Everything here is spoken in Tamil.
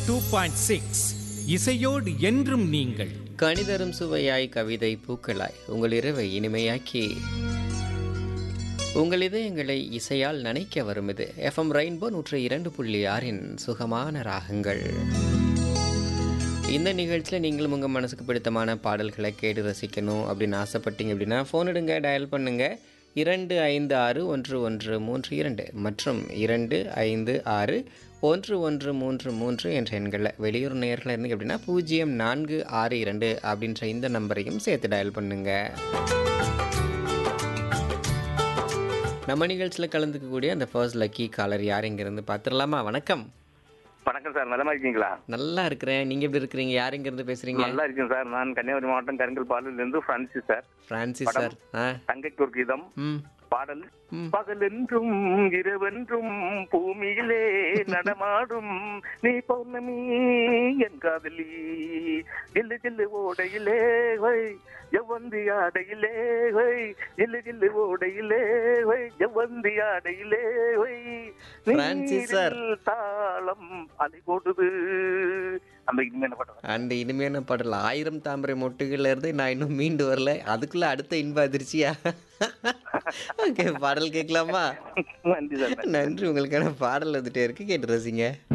டூ பாயிண்ட் சிக்ஸ் இசையோடு என்றும் நீங்கள் கணிதரும் சுவையாய் கவிதை பூக்களாய் உங்கள் இரவை இனிமையாக்கி உங்கள் இதயங்களை இசையால் நனைக்க வரும் இது எஃப்எம் ரெயின்போ நூற்றி இரண்டு புள்ளி ஆறின் சுகமான ராகங்கள் இந்த நிகழ்ச்சியில் நீங்களும் உங்கள் மனசுக்கு பிடித்தமான பாடல்களை கேட்டு ரசிக்கணும் அப்படின்னு ஆசைப்பட்டீங்க அப்படின்னா ஃபோன் எடுங்க டயல் பண்ணுங்க இரண்டு ஐந்து ஆறு ஒன்று ஒன்று மூன்று இரண்டு மற்றும் இரண்டு ஐந்து ஆறு ஒன்று ஒன்று மூன்று மூன்று என்ற எண்களில் வெளியூர் நேரில் இருந்தீங்க அப்படின்னா பூஜ்ஜியம் நான்கு ஆறு இரண்டு அப்படின்ற இந்த நம்பரையும் சேர்த்து டயல் பண்ணுங்க நம்ம நிகழ்ச்சியில் கலந்துக்கக்கூடிய அந்த ஃபர்ஸ்ட் லக்கி காலர் யார் இங்கேருந்து பார்த்துடலாமா வணக்கம் வணக்கம் சார் நலமா இருக்கீங்களா நல்லா இருக்கிறேன் நீங்க எப்படி இருக்கிறீங்க யார் இங்க இருந்து பேசுறீங்க நல்லா இருக்கேன் சார் நான் கன்னியாகுமரி மாவட்டம் கருங்கல் பாலில் இருந்து பிரான்சிஸ் சார் பிரான்சிஸ் சார் ஆ தங்கைக்கு ஒரு கீதம் ம் பாடல் ம். பகலென்றும் இரவென்றும் பூமியிலே நடமாடும் நீ பௌர்ணமி என் காதலி ஜில்லு ஜில்லு ஓடையிலே வை எவ்வந்தி ஆடையிலே வை ஜில்லு ஜில்லு ஓடையிலே வை எவ்வந்தி ஆடையிலே வை பிரான்சிஸ் சார். நீரில் தாளம் அலை போடுது அந்த இனிமே பாட்டு அந்த இனிமையான பாடல் ஆயிரம் தாமரை மொட்டுகள்ல இருந்து நான் இன்னும் மீண்டு வரல அதுக்குள்ள அடுத்த இன்ப அதிர்ச்சியா ஓகே பாடல் கேட்கலாமா நன்றி சார் நன்றி உங்களுக்கான பாடல் வந்துட்டே இருக்கு கேட்டு ரசிங்க